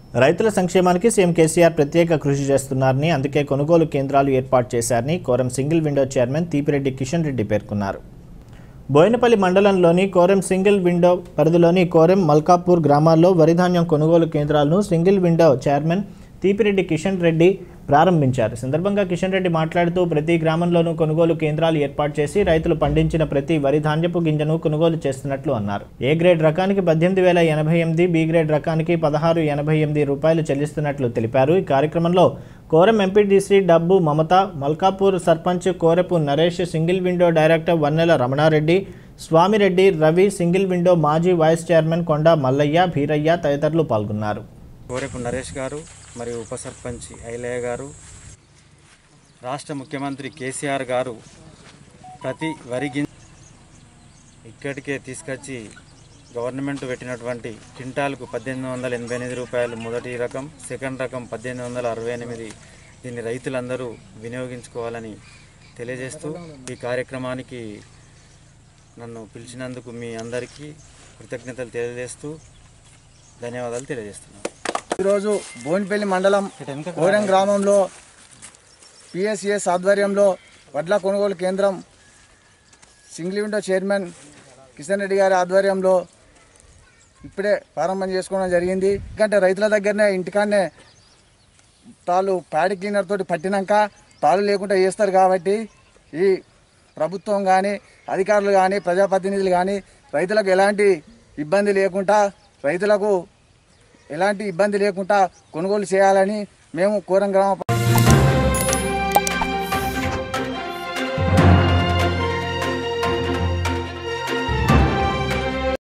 రైతుల సంక్షేమానికి సీఎం కేసీఆర్ ప్రత్యేక కృషి చేస్తున్నారని అందుకే కొనుగోలు కేంద్రాలు ఏర్పాటు చేశారని Koram single window chairman Teepireddy Kishan Reddy పేర్కొన్నారు బోయినపల్లి మండలంలోని కోరెం సింగిల్ విండో పరిధిలోని కోరెం మల్కాపూర్ గ్రామాల్లో వరిధాన్యం కొనుగోలు కేంద్రాలను single window chairman Teepireddy Kishan Reddy ప్రారంభించారు ఈ సందర్భంగా కిషన్ రెడ్డి మాట్లాడుతూ ప్రతి గ్రామంలోనూ కొనుగోలు కేంద్రాలు ఏర్పాటు చేసి రైతులు పండించిన ప్రతి వరి ధాన్యపు గింజను కొనుగోలు చేస్తున్నట్లు అన్నారు ఏ గ్రేడ్ రకానికి పద్దెనిమిది వేల ఎనభై ఎనిమిది బి గ్రేడ్ రకానికి పదహారు ఎనభై ఎనిమిది రూపాయలు చెల్లిస్తున్నట్లు తెలిపారు ఈ కార్యక్రమంలో కోరం ఎంపీడీసీ డబ్బు Mamata Malkapur sarpanch Korepu Naresh single window director Vannela Ramanareddy Swamireddy Ravi single window మాజీ వైస్ చైర్మన్ కొండ మల్లయ్య భీరయ్య తదితరులు పాల్గొన్నారు కోరెపు నరేష్ గారు మరియు ఉప సర్పంచ్ ఐలయ్య గారు రాష్ట్ర ముఖ్యమంత్రి కేసీఆర్ గారు ప్రతి వరి గిం ఇక్కడికే తీసుకొచ్చి గవర్నమెంట్ పెట్టినటువంటి క్వింటాల్కు పద్దెనిమిది వందల ఎనభై ఎనిమిది రూపాయలు మొదటి రకం సెకండ్ రకం పద్దెనిమిది వందల అరవై ఎనిమిది దీన్ని రైతులందరూ వినియోగించుకోవాలని తెలియజేస్తూ ఈ కార్యక్రమానికి నన్ను పిలిచినందుకు మీ అందరికీ కృతజ్ఞతలు తెలియజేస్తూ ధన్యవాదాలు తెలియజేస్తున్నాను ఈరోజు బోయినపల్లి మండలం కోరం గ్రామంలో పిఎస్సిఎస్ ఆధ్వర్యంలో వడ్ల కొనుగోలు కేంద్రం single window chairman Kishan Reddy గారి ఆధ్వర్యంలో ఇప్పుడే ప్రారంభం చేసుకోవడం జరిగింది ఎందుకంటే రైతుల దగ్గరనే ఇంటికాడనే తాళ్ళు ప్యాడీ క్లీనర్ తోటి పట్టినాక తాళ్ళు లేకుండా చేస్తారు కాబట్టి ఈ ప్రభుత్వం కానీ అధికారులు కానీ ప్రజాప్రతినిధులు కానీ రైతులకు ఎలాంటి ఇబ్బంది లేకుండా రైతులకు ఎలాంటి ఇబ్బంది లేకుండా కొనుగోలు చేయాలని మేము కోరం గ్రామ